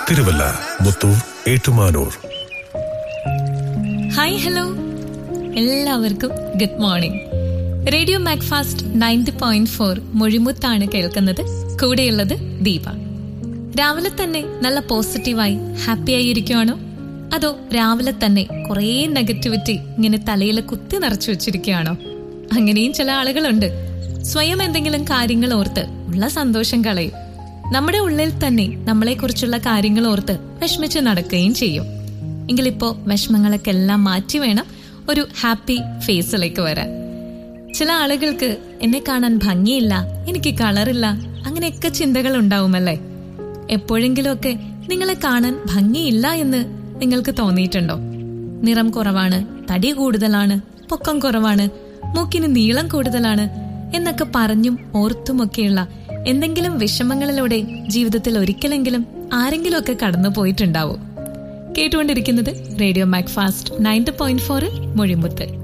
Thiruvalla Muthoor Ettumanoor hi hello എല്ലാവർക്കും good morning radio Macfast ninety point four മൊഴിമുത്താണ് കേൾക്കുന്നത് കൂടെയുള്ളത് ദീപ രാവിലെ തന്നെ നല്ല പോസിറ്റീവായി ഹാപ്പി ആയിരിക്കുവാണോ അതോ രാവിലെ തന്നെ കുറേ നെഗറ്റിവിറ്റി ഇങ്ങനെ തലയിൽ കുത്തി നിറച്ചു വെച്ചിരിക്കുകയാണോ അങ്ങനെയും ചില ആളുകളുണ്ട് സ്വയം എന്തെങ്കിലും കാര്യങ്ങൾ ഓർത്ത് ഉള്ള സന്തോഷം കളയും നമ്മുടെ ഉള്ളിൽ തന്നെ നമ്മളെക്കുറിച്ചുള്ള കാര്യങ്ങൾ ഓർത്ത് വിഷമിച്ച് നടക്കുകയും ചെയ്യും എങ്കിലിപ്പോ വിഷമങ്ങളൊക്കെ എല്ലാം മാറ്റി വേണം ഒരു ഹാപ്പി ഫേസിലേക്ക് വരാൻ ചില ആളുകൾക്ക് എന്നെ കാണാൻ ഭംഗിയില്ല എനിക്ക് കളറില്ല അങ്ങനെയൊക്കെ ചിന്തകൾ ഉണ്ടാവുമല്ലേ എപ്പോഴെങ്കിലുമൊക്കെ നിങ്ങളെ കാണാൻ ഭംഗിയില്ല എന്ന് നിങ്ങൾക്ക് തോന്നിയിട്ടുണ്ടോ നിറം കുറവാണ് തടി കൂടുതലാണ് പൊക്കം കുറവാണ് മൂക്കിന് നീളം കൂടുതലാണ് എന്നൊക്കെ പറഞ്ഞും ഓർത്തുമൊക്കെയുള്ള എന്തെങ്കിലും വിഷമങ്ങളിലൂടെ ജീവിതത്തിൽ ഒരിക്കലെങ്കിലും ആരെങ്കിലുമൊക്കെ കടന്നു പോയിട്ടുണ്ടാവും കേട്ടുകൊണ്ടിരിക്കുന്നത് റേഡിയോ മാക്ഫാസ്റ്റ് നയൻറ്റി പോയിന്റ് ഫോറിൽ മൊഴിമുത്ത്